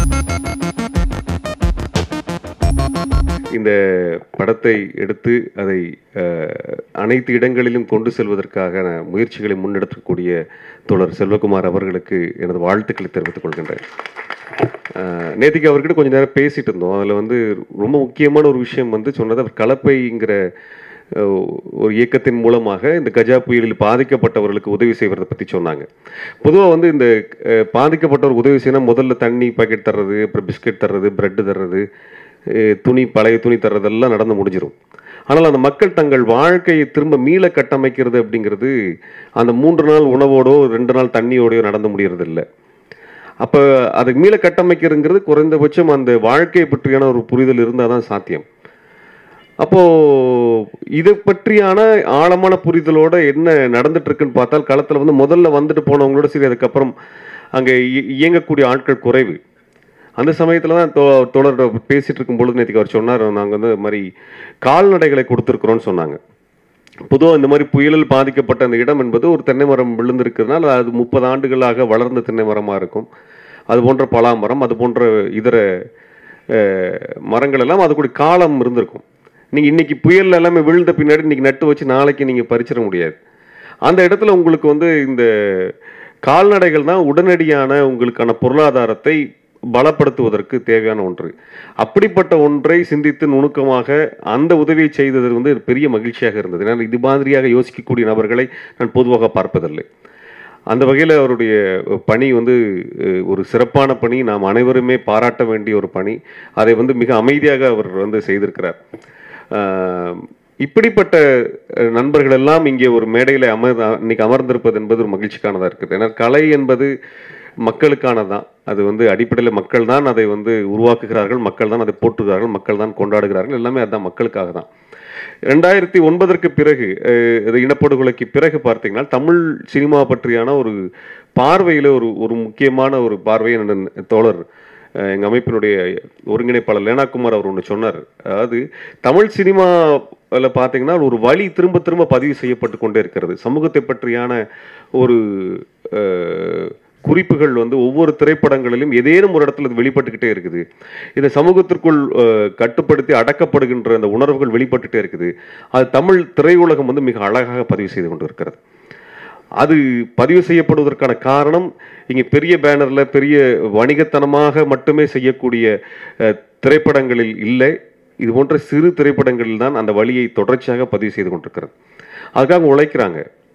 இந்த படத்தை எடுத்து அதை அஹ், அனைத்து இடங்களிலும் கொண்டு செல்வதற்காக முயற்சிகளை முன்னெடுக்கக்கூடிய தோழர் செல்வகுமார் அவர்களுக்கு எனது வாழ்த்துக்களை தெரிவித்துக் கொள்கின்றேன் அஹ், நேத்திக்கு அவர்கிட்ட கொஞ்ச நேரம் பேசிட்டு இருந்தோம் அதில் வந்து ரொம்ப முக்கியமான ஒரு விஷயம் வந்து சொன்னது அவர் கலப்பைங்கிற அஹ், ஒரு இயக்கத்தின் மூலமாக இந்த கஜா புயலில் பாதிக்கப்பட்டவர்களுக்கு உதவி செய்வதை பற்றி சொன்னாங்க பொதுவாக வந்து இந்த அஹ், பாதிக்கப்பட்டவர் உதவி செய்யணும் முதல்ல தண்ணி பாக்கெட் தர்றது அப்புறம் பிஸ்கட் தர்றது பிரெட் தர்றது அஹ், துணி பழைய துணி தர்றதெல்லாம் நடந்து முடிஞ்சிடும் ஆனால் அந்த மக்கள் தங்கள் வாழ்க்கையை திரும்ப மீள கட்டமைக்கிறது அப்படிங்கிறது அந்த மூன்று நாள் உணவோடோ ரெண்டு நாள் தண்ணியோடயோ நடந்து முடியறது இல்லை அப்போ அதை மீள கட்டமைக்கிறதுங்கிறது குறைந்தபட்சம் அந்த வாழ்க்கையை பற்றியான ஒரு புரிதல் இருந்தால் தான் சாத்தியம் அப்போ இதை பற்றியான ஆழமான புரிதலோட என்ன நடந்துட்டு இருக்குன்னு பார்த்தால் களத்தில் வந்து முதல்ல வந்துட்டு போனவங்களோட சரி அதுக்கப்புறம் அங்கே இய- இயங்கக்கூடிய ஆட்கள் குறைவு அந்த சமயத்தில் தான் தோ தோழர் பேசிட்டு இருக்கும் பொழுது நேற்றுக்கு அவர் சொன்னார் நாங்கள் வந்து இது மாதிரி கால்நடைகளை கொடுத்துருக்குறோன்னு சொன்னாங்க பொதுவாக இந்த மாதிரி புயலில் பாதிக்கப்பட்ட அந்த இடம் என்பது ஒரு தென்னை மரம் விழுந்திருக்கிறதுனால அது முப்பது ஆண்டுகளாக வளர்ந்த தென்னை மரமாக இருக்கும் அது போன்ற பலாமரம் அது போன்ற இதர அஹ், மரங்கள் எல்லாம் அது கூட காலம் இருந்திருக்கும் நீங்கள் இன்னைக்கு புயல் எல்லாமே விழுந்த பின்னாடி இன்னைக்கு நட்டு வச்சு நாளைக்கு நீங்கள் பறிச்சிட முடியாது அந்த இடத்துல உங்களுக்கு வந்து இந்த கால்நடைகள் தான் உடனடியான உங்களுக்கான பொருளாதாரத்தை பலப்படுத்துவதற்கு தேவையான ஒன்று அப்படிப்பட்ட ஒன்றை சிந்தித்து நுணுக்கமாக அந்த உதவியை செய்தது வந்து பெரிய மகிழ்ச்சியாக இருந்தது ஏன்னா இது மாதிரியாக யோசிக்கக்கூடிய நபர்களை நான் பொதுவாக பார்ப்பதில்லை அந்த வகையில் அவருடைய பணி வந்து அஹ், ஒரு சிறப்பான பணி நாம் அனைவருமே பாராட்ட வேண்டிய ஒரு பணி அதை வந்து மிக அமைதியாக அவர் வந்து செய்திருக்கிறார் ஆஹ், இப்படிப்பட்ட அஹ், நண்பர்கள் எல்லாம் இங்கே ஒரு மேடையில் அமர் இன்னைக்கு அமர்ந்திருப்பது என்பது ஒரு மகிழ்ச்சிக்கானதாக இருக்குது ஏன்னா கலை என்பது மக்களுக்கானதான் அது வந்து அடிப்படையில் மக்கள் தான் அதை வந்து உருவாக்குகிறார்கள் மக்கள் தான் அதை போற்றுகிறார்கள் மக்கள் தான் கொண்டாடுகிறார்கள் எல்லாமே அதுதான் மக்களுக்காக தான் ரெண்டாயிரத்தி ஒன்பதற்கு பிறகு அஹ், இது இனப்படுகொலைக்கு பிறகு பார்த்தீங்கன்னா தமிழ் சினிமா பற்றியான ஒரு பார்வையில் ஒரு ஒரு முக்கியமான ஒரு பார்வையை என்னுடன் தோழர் அஹ், எங்க அமைப்பினுடைய ஒருங்கிணைப்பாளர் லேனாகுமார் அவர் ஒன்று சொன்னார் அதாவது தமிழ் சினிமாவில் பார்த்தீங்கன்னா ஒரு வழி திரும்ப திரும்ப பதிவு செய்யப்பட்டு கொண்டே இருக்கிறது சமூகத்தை பற்றியான ஒரு அஹ், குறிப்புகள் வந்து ஒவ்வொரு திரைப்படங்களிலும் ஏதேனும் ஒரு இடத்துல இது வெளிப்பட்டுக்கிட்டே இருக்குது இந்த சமூகத்திற்குள் அஹ், கட்டுப்படுத்தி அடக்கப்படுகின்ற அந்த உணர்வுகள் வெளிப்பட்டுட்டே இருக்குது அது தமிழ் திரையுலகம் வந்து மிக அழகாக பதிவு செய்து கொண்டு இருக்கிறது அது பதிவு செய்யப்படுவதற்கான காரணம் இங்கே பெரிய பேனர்ல பெரிய வணிகத்தனமாக மட்டுமே செய்யக்கூடிய அஹ், திரைப்படங்களில் இல்லை இது போன்ற சிறு திரைப்படங்களில் தான் அந்த வழியை தொடர்ச்சியாக பதிவு செய்து கொண்டிருக்கிறது அதுக்காக உழைக்கிறாங்க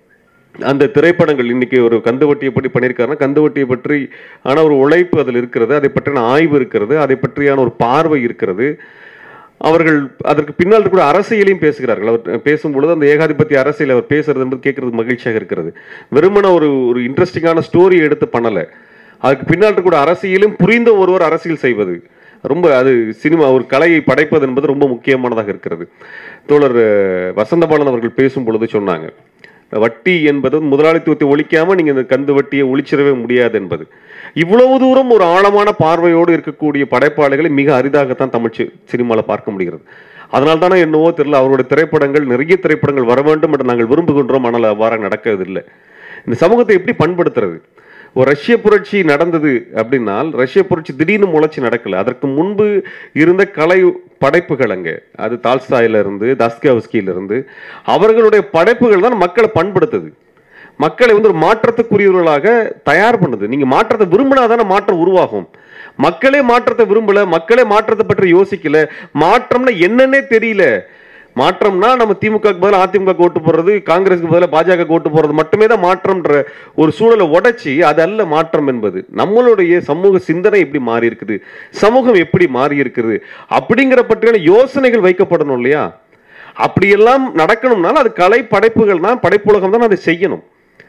அந்த திரைப்படங்கள் இன்னைக்கு ஒரு கந்துவட்டியை பற்றி பண்ணியிருக்காருன்னா கந்துவட்டியை பற்றி ஆன ஒரு உழைப்பு அதில் இருக்கிறது அதை பற்றின ஆய்வு இருக்கிறது அதை பற்றியான ஒரு பார்வை இருக்கிறது அவர்கள் அதற்கு பின்னால் இருக்கிற அரசியலையும் பேசுகிறார்கள் அவர் பேசும்பொழுது அந்த ஏகாதிபத்திய அரசியல் அவர் பேசுறது என்பது கேட்கறதுக்கு மகிழ்ச்சியாக இருக்கிறது வெறுமன ஒரு ஒரு இன்ட்ரெஸ்டிங்கான ஸ்டோரி எடுத்து பண்ணலை அதுக்கு பின்னால் இருக்கிற அரசியலும் புரிந்த ஒருவர் அரசியல் செய்வது ரொம்ப அது சினிமா ஒரு கலையை படைப்பது என்பது ரொம்ப முக்கியமானதாக இருக்கிறது தோழர் அஹ், வசந்தபாலன் அவர்கள் பேசும் பொழுது சொன்னாங்க வட்டி என்பது முதலாளித்துவத்தை ஒழிக்காம நீங்க இந்த கந்து வட்டியை ஒழிச்சிடவே முடியாது என்பது இவ்வளவு தூரம் ஒரு ஆழமான பார்வையோடு இருக்கக்கூடிய படைப்பாளிகளை மிக அரிதாகத்தான் தமிழ் சி- சினிமால பார்க்க முடிகிறது அதனால தானே என்னவோ தெரியல அவருடைய திரைப்படங்கள் நிறைய திரைப்படங்கள் வர வேண்டும் என்று நாங்கள் விரும்புகின்றோம் ஆனால் அவ்வாறு நடக்கிறதில்லை இந்த சமூகத்தை எப்படி பண்படுத்துறது ஒரு ரஷ்ய புரட்சி நடந்தது அப்படின்னால் ரஷ்ய புரட்சி திடீர்னு முளைச்சி நடக்கல அதற்கு முன்பு இருந்த கலை படைப்புகள் அங்கே அது தால்ஸ்டாயில இருந்து தாஸ்கியாவஸ்கியில இருந்து அவர்களுடைய படைப்புகள் தான் மக்களை பண்படுத்துது மக்களை வந்து ஒரு மாற்றத்துக்குரியவர்களாக தயார் பண்ணுது நீங்க மாற்றத்தை விரும்பினாதானே மாற்றம் உருவாகும் மக்களே மாற்றத்தை விரும்பல மக்களே மாற்றத்தை பற்றி யோசிக்கல மாற்றம்னா என்னன்னே தெரியல மாற்றம்னா நம்ம திமுக பதிலாக அதிமுக ஓட்டு போடுறது காங்கிரஸுக்கு பதிலாக பாஜக ஓட்டு போடுறது மட்டுமே தான் மாற்றம்ன்ற ஒரு சூழலை உடைச்சி அது அல்ல மாற்றம் என்பது நம்மளுடைய சமூக சிந்தனை எப்படி மாறி இருக்குது சமூகம் எப்படி மாறி இருக்குது அப்படிங்கிற பற்றியான யோசனைகள் வைக்கப்படணும் இல்லையா அப்படியெல்லாம் நடக்கணும்னால அது கலை படைப்புகள் தான் படைப்புலகம் தான் அதை செய்யணும்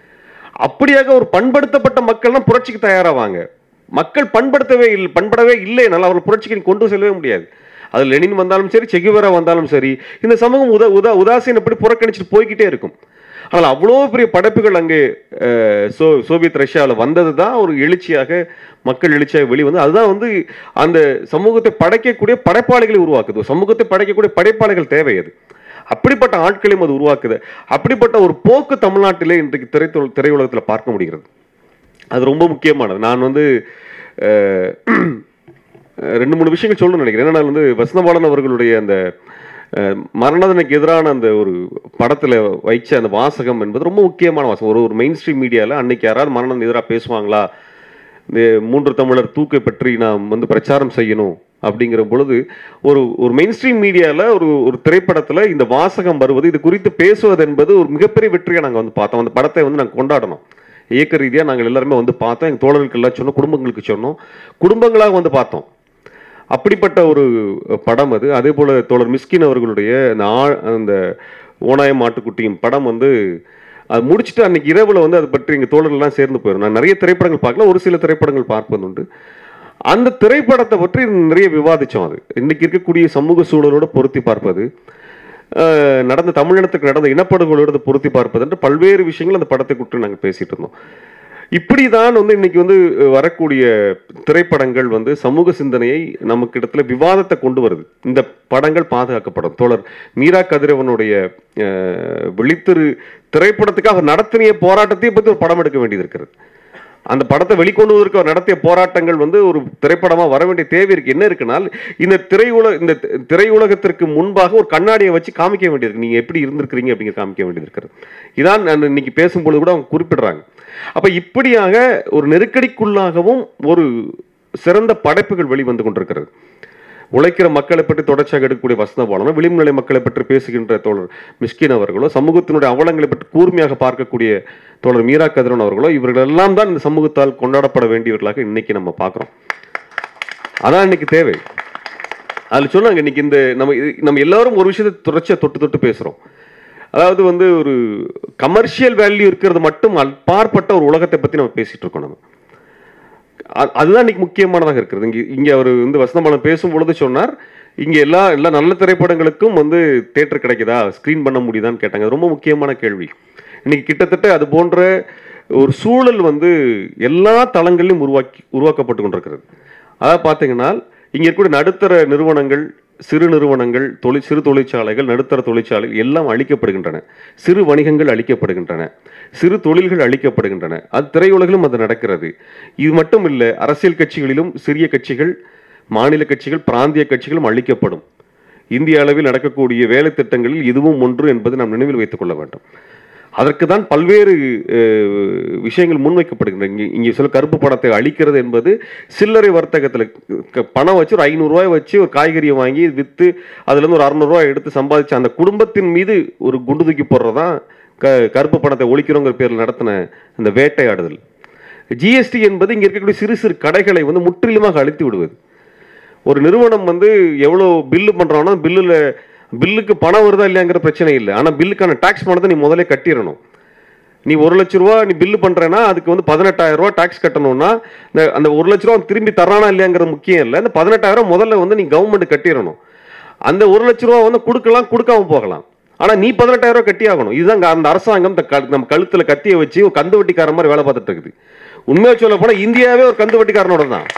அப்படியாக ஒரு பண்படுத்தப்பட்ட மக்கள் தான் புரட்சிக்கு தயாராவாங்க மக்கள் பண்படுத்தவே இல்லை பண்படவே இல்லைனால அவர்கள் புரட்சிக்கு கொண்டு செல்லவே முடியாது அது லெனின் வந்தாலும் சரி செகுவேரா வந்தாலும் சரி இந்த சமூகம் உதா உதா உதாசீனப்படி புறக்கணிச்சுட்டு போய்கிட்டே இருக்கும் ஆனால் அவ்வளோ பெரிய படைப்புகள் அங்கே அஹ், சோ சோவியத் ரஷ்யாவில் வந்தது தான் ஒரு எழுச்சியாக மக்கள் எழுச்சியாக வெளிவந்து அதுதான் வந்து அந்த சமூகத்தை படைக்கக்கூடிய படைப்பாளிகளை உருவாக்குது ஒரு சமூகத்தை படைக்கக்கூடிய படைப்பாளிகள் தேவை அது அப்படிப்பட்ட ஆட்களையும் அது உருவாக்குது அப்படிப்பட்ட ஒரு போக்கு தமிழ்நாட்டிலே இன்றைக்கு திரைத்துறை திரையுலகத்தில் பார்க்க முடிகிறது அது ரொம்ப முக்கியமானது நான் வந்து அஹ், அஹ், ரெண்டு மூணு விஷயங்கள் சொல்லணும்னு நினைக்கிறேன் ஏன்னா நான் வந்து வசந்தபாலன் அவர்களுடைய அந்த அஹ், மரணதனுக்கு எதிரான அந்த ஒரு படத்துல வைச்ச அந்த வாசகம் என்பது ரொம்ப முக்கியமான வாசகம் ஒரு ஒரு மெயின் ஸ்ட்ரீம் மீடியாவில் அன்னைக்கு யாராவது மரணம் எதிராக பேசுவாங்களா இந்த மூன்று தமிழர் தூக்கை பற்றி நாம் வந்து பிரச்சாரம் செய்யணும் அப்படிங்கிற பொழுது ஒரு ஒரு மெயின் ஸ்ட்ரீம் மீடியாவில் ஒரு ஒரு திரைப்படத்தில் இந்த வாசகம் வருவது இது குறித்து பேசுவது என்பது ஒரு மிகப்பெரிய வெற்றியை நாங்கள் வந்து பார்த்தோம் அந்த படத்தை வந்து நாங்கள் கொண்டாடணும் இயக்க ரீதியாக நாங்கள் எல்லாருமே வந்து பார்த்தோம் எங்கள் தோழர்களுக்கு எல்லாம் சொன்னோம் குடும்பங்களுக்கு சொன்னோம் குடும்பங்களாக வந்து பார்த்தோம் அப்படிப்பட்ட ஒரு படம் அது அதே போல தோழர் மிஸ்கின் அவர்களுடைய அந்த ஆ- அந்த ஓனாயம் மாட்டுக்குட்டியும் படம் வந்து அது முடிச்சுட்டு அன்னைக்கு இரவுல வந்து அதை பற்றி எங்கள் தோழர்கள்லாம் சேர்ந்து போயிடும் நான் நிறைய திரைப்படங்கள் பார்க்கல ஒரு சில திரைப்படங்கள் பார்ப்பது உண்டு அந்த திரைப்படத்தை பற்றி நிறைய விவாதிச்சோம் அது இன்னைக்கு இருக்கக்கூடிய சமூக சூழலோட பொருத்தி பார்ப்பது அஹ், நடந்த தமிழினத்துக்கு நடந்த இனப்படுகொலோட பொருத்தி பார்ப்பது என்று பல்வேறு விஷயங்கள் அந்த படத்தை குறித்து நாங்கள் பேசிட்டு இருந்தோம் இப்படிதான் வந்து இன்னைக்கு வந்து அஹ், வரக்கூடிய திரைப்படங்கள் வந்து சமூக சிந்தனையை நமக்கு இடத்துல விவாதத்தை கொண்டு வருது இந்த படங்கள் பாதுகாக்கப்படும் தோழர் மீரா கதிரவனுடைய அஹ், விழித்திரு திரைப்படத்துக்கு அவர் நடத்திய போராட்டத்தை பற்றி ஒரு படம் எடுக்க வேண்டியது இருக்கிறது அந்த படத்தை வெளிக்கொண்டு வருவதற்கு அவர் நடத்திய போராட்டங்கள் வந்து ஒரு திரைப்படமா வர வேண்டிய தேவை இருக்கு என்ன இருக்குனால் இந்த திரையுல இந்த தி- திரையுலகத்திற்கு முன்பாக ஒரு கண்ணாடியை வச்சு காமிக்க வேண்டியது நீங்க எப்படி இருந்திருக்கிறீங்க அப்படிங்கிற காமிக்க வேண்டியது இருக்கிறது இதான் நான் இன்னைக்கு பேசும்பொழுது கூட அவங்க குறிப்பிடுறாங்க அப்ப இப்படியாக ஒரு நெருக்கடிக்குள்ளாகவும் ஒரு சிறந்த படைப்புகள் வெளிவந்து கொண்டிருக்கிறது உழைக்கிற மக்களை பற்றி தொடர்ச்சியாக எடுக்கக்கூடிய வசந்தபாலனும் விளிம்புநிலை மக்களை பற்றி பேசுகின்ற தோழர் மிஸ்கின் அவர்களோ சமூகத்தினுடைய அவலங்களை பற்றி கூர்மையாக பார்க்கக்கூடிய தோழர் மீரா கதிரன் அவர்களோ இவர்கள் எல்லாம் தான் இந்த சமூகத்தால் கொண்டாடப்பட வேண்டியவர்களாக இன்னைக்கு நம்ம பார்க்கிறோம் அதான் இன்னைக்கு தேவை அதில் சொன்னாங்க இன்னைக்கு இந்த நம்ம இது- நம்ம எல்லாரும் ஒரு விஷயத்தை தொடர்ச்சியாக தொட்டு தொட்டு பேசுறோம் அதாவது வந்து ஒரு கமர்ஷியல் வேல்யூ இருக்கிறது மட்டும் அப்பாற்பட்ட ஒரு உலகத்தை பத்தி நம்ம பேசிட்டு இருக்கோம் நம்ம அ- அதுதான் இன்னைக்கு முக்கியமானதாக இருக்கிறது இங்க இங்க அவர் வந்து வசந்தபாலன் பேசும் பொழுது சொன்னார் இங்க எல்லா எல்லா நல்ல திரைப்படங்களுக்கும் வந்து தேட்டர் கிடைக்குதா ஸ்கிரீன் பண்ண முடியுதான்னு கேட்டாங்க அது ரொம்ப முக்கியமான கேள்வி இன்னைக்கு கிட்டத்தட்ட அது போன்ற ஒரு சூழல் வந்து எல்லா தளங்களிலும் உருவாக்கி உருவாக்கப்பட்டு கொண்டிருக்கிறது அதாவது பார்த்தீங்கன்னா இங்க இருக்கக்கூடிய நடுத்தர நிறுவனங்கள் சிறு நிறுவனங்கள் தொழில் சிறு தொழிற்சாலைகள் நடுத்தர தொழிற்சாலைகள் எல்லாம் அழிக்கப்படுகின்றன சிறு வணிகங்கள் அழிக்கப்படுகின்றன சிறு தொழில்கள் அழிக்கப்படுகின்றன அது திரையுலகிலும் அது நடக்கிறது இது மட்டும் இல்லை அரசியல் கட்சிகளிலும் சிறிய கட்சிகள் மாநில கட்சிகள் பிராந்திய கட்சிகளும் அழிக்கப்படும் இந்திய அளவில் நடக்கக்கூடிய வேலை திட்டங்களில் இதுவும் ஒன்று என்பதை நாம் நினைவில் வைத்துக் கொள்ள வேண்டும் அதற்கு தான் பல்வேறு அஹ், விஷயங்கள் முன்வைக்கப்படுகின்றன இங்கே இங்கே சொல்ல கருப்பு பணத்தை அழிக்கிறது என்பது சில்லறை வர்த்தகத்தில் க- பணம் வச்சு ஒரு ஐநூறுரூவாய் வச்சு ஒரு காய்கறியை வாங்கி விற்று அதுலேருந்து ஒரு அறநூறுவா எடுத்து சம்பாதிச்ச அந்த குடும்பத்தின் மீது ஒரு குண்டு தூக்கி போடுறதான் க கருப்பு பணத்தை ஒழிக்கிறோங்கிற பேரில் நடத்தின அந்த வேட்டையாடுதல் ஜிஎஸ்டி என்பது இங்கே இருக்கக்கூடிய சிறு சிறு கடைகளை வந்து முற்றிலுமாக அழித்து விடுவது ஒரு நிறுவனம் வந்து எவ்வளோ பில்லு பண்ணுறானோ பில்லில் பில்லுக்கு பணம் வருதா இல்லையாங்கிற பிரச்சனை இல்லை ஆனால் பில்லுக்கான டாக்ஸ் பணத்தை நீ முதல்ல கட்டிடணும் நீ ஒரு லட்ச ரூபா நீ பில்லு பண்றேன்னா அதுக்கு வந்து பதினெட்டாயிரம் ரூபா டாக்ஸ் கட்டணும்னா இந்த அந்த ஒரு லட்ச ரூபா திரும்பி தரானா இல்லையாங்கிறது முக்கியம் இல்லை இந்த பதினெட்டாயிரம் முதல்ல வந்து நீ கவர்மெண்ட் கட்டிடணும் அந்த ஒரு லட்ச ரூபா வந்து கொடுக்கலாம் கொடுக்காம போகலாம் ஆனா நீ பதினெட்டாயிரம் ரூபா கட்டி ஆகணும் இதுதான் இங்க அந்த அரசாங்கம் இந்த க- நம்ம கழுத்துல கத்தியை வச்சு ஒரு கந்து வட்டிக்கார மாதிரி வேலை பார்த்துட்டு இருக்குது உண்மையா சொல்ல போனா இந்தியாவே ஒரு கந்து வட்டிக்காரனோட தான்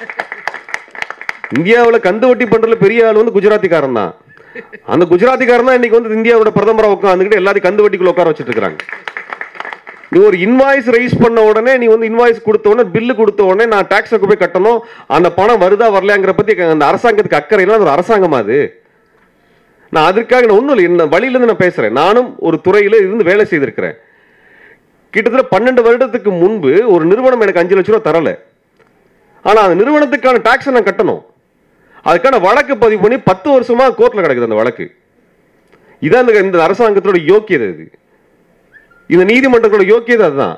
இந்தியாவில் கந்து வட்டி பண்றதுல பெரிய ஆள் வந்து குஜராத்திக்காரன் தான் அந்த குஜராத்திக்காரன் தான் இன்னைக்கு வந்து இந்தியாவோட பிரதமரா உட்காந்துக்கிட்டு எல்லாத்தையும் கந்து வட்டிக்குள்ள உட்கார வச்சிட்டு இருக்காங்க நீ ஒரு இன்வாய்ஸ் ரைஸ் பண்ண உடனே நீ வந்து இன்வாய்ஸ் கொடுத்த உடனே பில்லு கொடுத்த உடனே நான் டாக்ஸுக்கு போய் கட்டணும் அந்த பணம் வருதா வரலையாங்கிற பத்தி அந்த அரசாங்கத்துக்கு அக்கறை இல்லை அது ஒரு அரசாங்கமா அது நான் அதற்காக நான் ஒன்றும் இல்லை இந்த வழியிலேருந்து நான் பேசுறேன் நானும் ஒரு துறையில இருந்து வேலை செய்திருக்கிறேன் கிட்டத்தட்ட பன்னெண்டு வருடத்துக்கு முன்பு ஒரு நிறுவனம் எனக்கு அஞ்சு லட்ச ரூபா தரல ஆனா அந்த நிறுவனத்துக்கான டாக்ஸை நான் கட்டணும் அதுக்கான வழக்கு பதிவு பண்ணி பத்து வருஷமா கோர்ட்ல கிடக்குது அந்த வழக்கு இதான் இந்த- இந்த அரசாங்கத்தோட யோக்கியதை இது இந்த நீதிமன்றத்தோட யோக்கியதை அதுதான்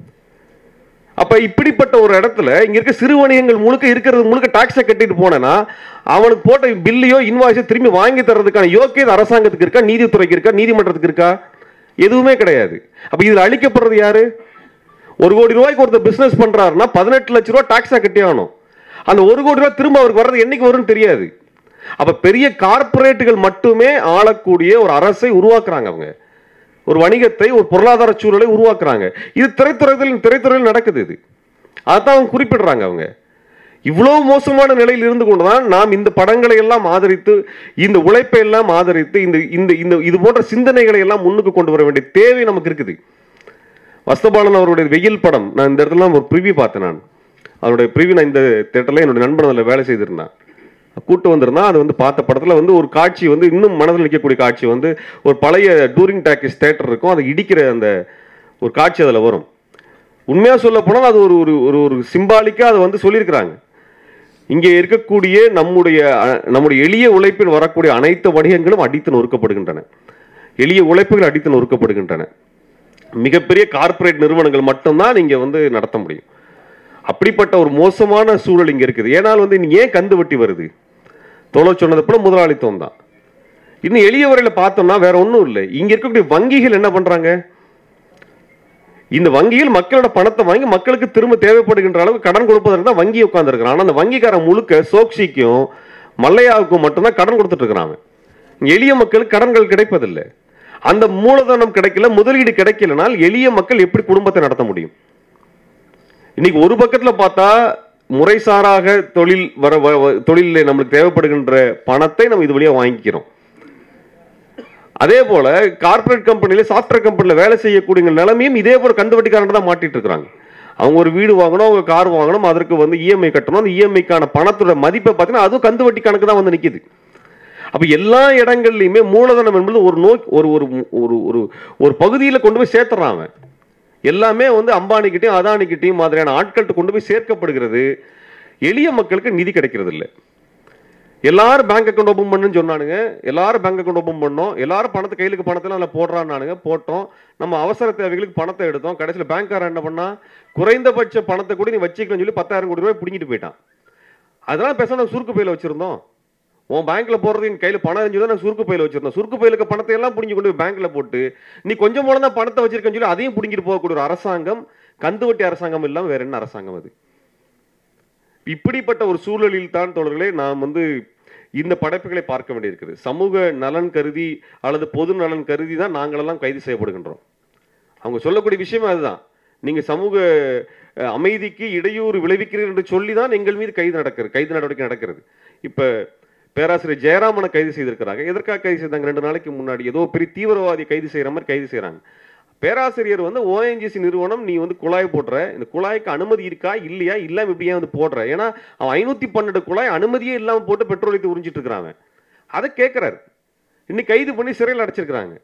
அப்ப இப்படிப்பட்ட ஒரு இடத்துல இங்க இருக்க சிறு வணிகங்கள் முழுக்க இருக்கிறது முழுக்க டாக்ஸை கட்டிட்டு போனேன்னா அவனுக்கு போட்ட பில்லையோ இன்வாய்ஸோ திரும்பி வாங்கி தர்றதுக்கான யோக்கியதை அரசாங்கத்துக்கு இருக்கா நீதித்துறைக்கு இருக்கா நீதிமன்றத்துக்கு இருக்கா எதுவுமே கிடையாது அப்ப இதுல அழிக்கப்படுறது யாரு ஒரு கோடி ரூபாய்க்கு ஒருத்தர் பிசினஸ் பண்றாருன்னா பதினெட்டு லட்ச ரூபாய் டாக்ஸா கட்டி ஆகணும் அந்த ஒரு கோடி ரூபாய் திரும்ப அவருக்கு வர்றது என்னைக்கு வரும்னு தெரியாது அப்ப பெரிய கார்ப்பரேட்டுகள் மட்டுமே ஆளக்கூடிய ஒரு அரசை உருவாக்குறாங்க அவங்க ஒரு வணிகத்தை ஒரு பொருளாதார சூழலை உருவாக்குறாங்க இது திரைத்துறையில் திரைத்துறையில் நடக்குது இது அதான் அவங்க குறிப்பிடுறாங்க அவங்க இவ்வளவு மோசமான நிலையில் இருந்து கொண்டுதான் நாம் இந்த படங்களை எல்லாம் ஆதரித்து இந்த உழைப்பை எல்லாம் ஆதரித்து இந்த இந்த இந்த இது போன்ற சிந்தனைகளை எல்லாம் முன்னுக்கு கொண்டு வர வேண்டிய தேவை நமக்கு இருக்குது வஸ்தபாலன் அவருடைய வெயில் படம் நான் இந்த இடத்துல ஒரு ப்ரிவியூ பார்த்தேன் நான் அவருடைய ப்ரிவியூ நான் இந்த தேட்டரில் என்னுடைய நண்பன் அதில் வேலை செய்திருந்தான் கூட்டு வந்திருந்தா அது வந்து பார்த்த படத்துல வந்து ஒரு காட்சி வந்து இன்னும் மனதில் நிற்கக்கூடிய காட்சி வந்து ஒரு பழைய டூரிங் டாக்கிஸ் தேட்டர் இருக்கும் அதை இடிக்கிற அந்த ஒரு காட்சி அதில் வரும் உண்மையாக சொல்ல போனால் அது ஒரு ஒரு ஒரு ஒரு சிம்பாலிக்காக அதை வந்து சொல்லியிருக்கிறாங்க இங்கே இருக்கக்கூடிய நம்முடைய அ- நம்முடைய எளிய உழைப்பில் வரக்கூடிய அனைத்து வணிகங்களும் அடித்து நொறுக்கப்படுகின்றன எளிய உழைப்புகள் அடித்து நொறுக்கப்படுகின்றன மிகப்பெரிய கார்ப்பரேட் நிறுவனங்கள் மட்டும்தான் இங்க வந்து நடத்த முடியும் அப்படிப்பட்ட ஒரு மோசமான சூழல் இங்க இருக்குது ஏனால் வந்து இன்னைக்கு ஏன் கந்து வட்டி வருது தோழர் சொன்னது போல முதலாளித்துவம் தான் இன்னும் எளிய வரையில பார்த்தோம்னா வேற ஒன்றும் இல்லை இங்க இருக்கக்கூடிய வங்கிகள் என்ன பண்றாங்க இந்த வங்கியில் மக்களோட பணத்தை வாங்கி மக்களுக்கு திரும்ப தேவைப்படுகின்ற அளவுக்கு கடன் கொடுப்பதற்கு தான் வங்கி உட்கார்ந்துருக்கிறான் ஆனால் அந்த வங்கிக்காரன் முழுக்க சோக்ஷிக்கும் மல்லையாவுக்கும் மட்டும்தான் கடன் கொடுத்துட்டு இருக்கிறான் அவன். எளிய மக்களுக்கு கடன்கள் கிடைப்பதில்லை அந்த மூலதனம் கிடைக்கல முதலீடு கிடைக்கலனால் எளிய மக்கள் எப்படி குடும்பத்தை நடத்த முடியும் இன்னைக்கு ஒரு பக்கத்துல பார்த்தா முறைசாராக தொழில் வர வ- வ- தொழிலில் நம்மளுக்கு தேவைப்படுகின்ற பணத்தை நம்ம இது வழியா வாங்கிக்கிறோம் அதே போல கார்ப்பரேட் கம்பெனில சாஃப்ட்வேர் கம்பெனில வேலை செய்யக்கூடிய நிலைமையும் இதே போல கந்து வட்டிக்காரன் தான் மாட்டிட்டு இருக்காங்க அவங்க ஒரு வீடு வாங்கணும் அவங்க கார் வாங்கணும் அதற்கு வந்து இஎம்ஐ கட்டணும் அந்த இஎம்ஐக்கான பணத்தோட மதிப்பை பார்த்தீங்கன்னா அதுவும் கந்து வட்டி கணக்கு தான் வந்து நிக்குது அப்ப எல்லா இடங்கள்லையுமே மூலதனம் என்பது ஒரு நோய் ஒரு ஒரு ஒரு ஒரு ஒரு பகுதியில கொண்டு போய் சேர்த்துறான் அவன் எல்லாமே வந்து அம்பானிக்கிட்டையும் அதானிக்கிட்டையும் மாதிரியான ஆட்கள்கிட்ட கொண்டு போய் சேர்க்கப்படுகிறது எளிய மக்களுக்கு நிதி கிடைக்கிறது இல்லை எல்லாரும் பேங்க் அக்கௌண்ட் ஓபன் பண்ணுன்னு சொன்னானுங்க எல்லாரும் பேங்க் அக்கௌண்ட் ஓபன் பண்ணோம் எல்லாரும் பணத்தை கையிலுக்கு பணத்தெல்லாம் அதில் போடுறான்னானுங்க போட்டோம் நம்ம அவசர தேவைகளுக்கு பணத்தை எடுத்தோம் கடைசியில் பேங்க்காரன் என்ன பண்ணா குறைந்தபட்ச பணத்தை கூட நீ வச்சுக்கணும்னு சொல்லி பத்தாயிரம் கோடி ரூபாய் பிடிங்கிட்டு போயிட்டான் அதனால பேசாம சுருக்கு பையில வச்சிருந்தோம் உன் பேங்க்ல போடுறது என் கையில பணம் இருந்துச்சு நான் சுருக்கு பையில வச்சிருந்தோம் சுருக்கு பையில இருக்க பணத்தை எல்லாம் புடிங்கி கொண்டு போய் பேங்க்ல போட்டு நீ கொஞ்சம் போல தான் பணத்தை வச்சிருக்கேன்னு சொல்லி அதையும் புடிங்கிட்டு போகக்கூடிய ஒரு அரசாங்கம் கந்து வட்டி அரசாங்கம் இல்லாம வேற என்ன அரசாங்கம் அது இப்படிப்பட்ட ஒரு சூழலில் தான் தோழர்களே நாம் வந்து இந்த படைப்புகளை பார்க்க வேண்டியிருக்கிறது சமூக நலன் கருதி அல்லது பொது நலன் கருதி தான் நாங்களெல்லாம் கைது செய்யப்படுகின்றோம் அவங்க சொல்லக்கூடிய விஷயம் அதுதான் நீங்க சமூக அஹ், அமைதிக்கு இடையூறு விளைவிக்கிறீர்கள் என்று சொல்லி தான் எங்கள் மீது கைது நடக்கிறது கைது நடவடிக்கை நடக்கிறது இப்ப பேராசிரியர் ஜெயராமனை கைது செய்திருக்கிறாங்க எதற்காக கைது செய்தாங்க ரெண்டு நாளைக்கு முன்னாடி ஏதோ பெரிய தீவிரவாதி கைது செய்யற மாதிரி கைது செய்றாங்க பேராசிரியர் வந்து ஓஎன்ஜிசி நிறுவனம் நீ வந்து குழாய் போடுற இந்த குழாய்க்கு அனுமதி இருக்கா இல்லையா இல்லாம இப்படி ஏன் வந்து போடுற ஏன்னா அவன் ஐநூத்தி பன்னெண்டு குழாய் அனுமதியே இல்லாம போட்டு பெட்ரோல் ஊத்தி உறிஞ்சிட்டு இருக்கிறான் அவன். அதை கேட்கிறாரு இன்னைக்கு கைது பண்ணி சிறையில் அடைச்சிருக்கிறாங்க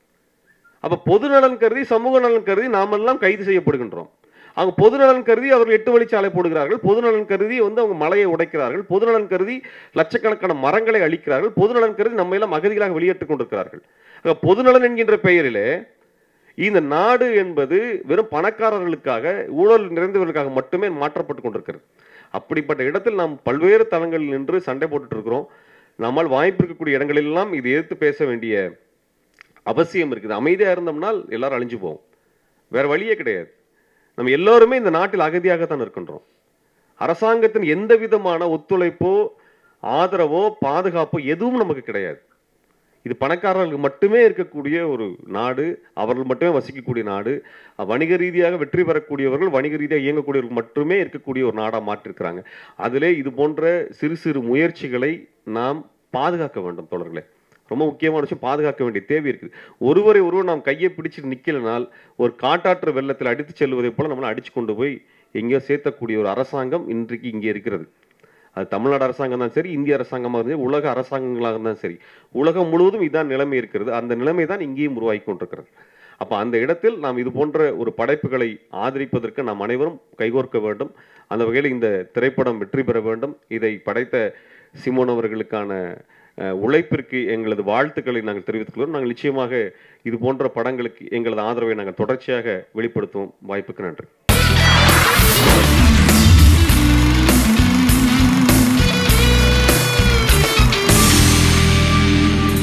அப்ப பொது நலன் கருதி சமூக நலன் கருதி நாமெல்லாம் கைது செய்யப்படுகின்றோம் அவங்க பொது நலன் கருதி அவர்கள் எட்டு வழிச்சாலை போடுகிறார்கள் பொது நலன் கருதி வந்து அவங்க மலையை உடைக்கிறார்கள் பொது நலன் கருதி லட்சக்கணக்கான மரங்களை அழிக்கிறார்கள் பொது நலன் கருதி நம்ம எல்லாம் அகதிகளாக வெளியேற்றிக் கொண்டிருக்கிறார்கள் ஆக பொது நலன் என்கின்ற பெயரிலே இந்த நாடு என்பது வெறும் பணக்காரர்களுக்காக ஊழல் நிறைந்தவர்களுக்காக மட்டுமே மாற்றப்பட்டு கொண்டிருக்கிறது அப்படிப்பட்ட இடத்தில் நாம் பல்வேறு தளங்களில் நின்று சண்டை போட்டுட்டு இருக்கிறோம் நம்மால் வாய்ப்பு இருக்கக்கூடிய இடங்களெல்லாம் இது எதிர்த்து பேச வேண்டிய அவசியம் இருக்குது அமைதியா இருந்தோம்னால் எல்லாரும் அழிஞ்சு போவோம் வேற வழியே கிடையாது நம்ம எல்லோருமே இந்த நாட்டில் அகதியாகத்தான் இருக்கின்றோம் அரசாங்கத்தின் எந்த விதமான ஒத்துழைப்போ ஆதரவோ பாதுகாப்போ எதுவும் நமக்கு கிடையாது இது பணக்காரர்களுக்கு மட்டுமே இருக்கக்கூடிய ஒரு நாடு அவர்கள் மட்டுமே வசிக்கக்கூடிய நாடு அஹ் வணிக ரீதியாக வெற்றி பெறக்கூடியவர்கள் வணிக ரீதியாக இயங்கக்கூடியவர்கள் மட்டுமே இருக்கக்கூடிய ஒரு நாடாக மாற்றிருக்கிறாங்க அதிலே இது போன்ற சிறு சிறு முயற்சிகளை நாம் பாதுகாக்க வேண்டும் தோழர்களே ரொம்ப முக்கியமான விஷயம் பாதுகாக்க வேண்டிய தேவை இருக்குது ஒருவரை ஒருவர் நாம் கையை பிடிச்சு நிக்கலனால் ஒரு காட்டாற்று வெள்ளத்தில் அடித்து செல்வதைப் போல நம்மளை அடிச்சு கொண்டு போய் எங்கேயோ சேர்த்தக்கூடிய ஒரு அரசாங்கம் இன்றைக்கு இங்கே இருக்கிறது அது தமிழ்நாடு அரசாங்கம் தான் சரி இந்திய அரசாங்கமாக இருந்தால் உலக அரசாங்கங்களாக இருந்தாலும் சரி உலகம் முழுவதும் இதான் நிலைமை இருக்கிறது அந்த நிலைமை தான் இங்கேயும் உருவாகி கொண்டிருக்கிறது அப்ப அந்த இடத்தில் நாம் இது போன்ற ஒரு படைப்புகளை ஆதரிப்பதற்கு நாம் அனைவரும் கைகோர்க்க வேண்டும் அந்த வகையில் இந்த திரைப்படம் வெற்றி பெற வேண்டும் இதை படைத்த சிமோன் அவர்களுக்கான அஹ், உழைப்பிற்கு எங்களது வாழ்த்துக்களை நாங்கள் தெரிவித்துக் கொள்கிறோம் நாங்கள் நிச்சயமாக இது போன்ற படங்களுக்கு எங்களது ஆதரவை நாங்கள் தொடர்ச்சியாக வெளிப்படுத்துவோம் வாய்ப்புக்கு நன்றி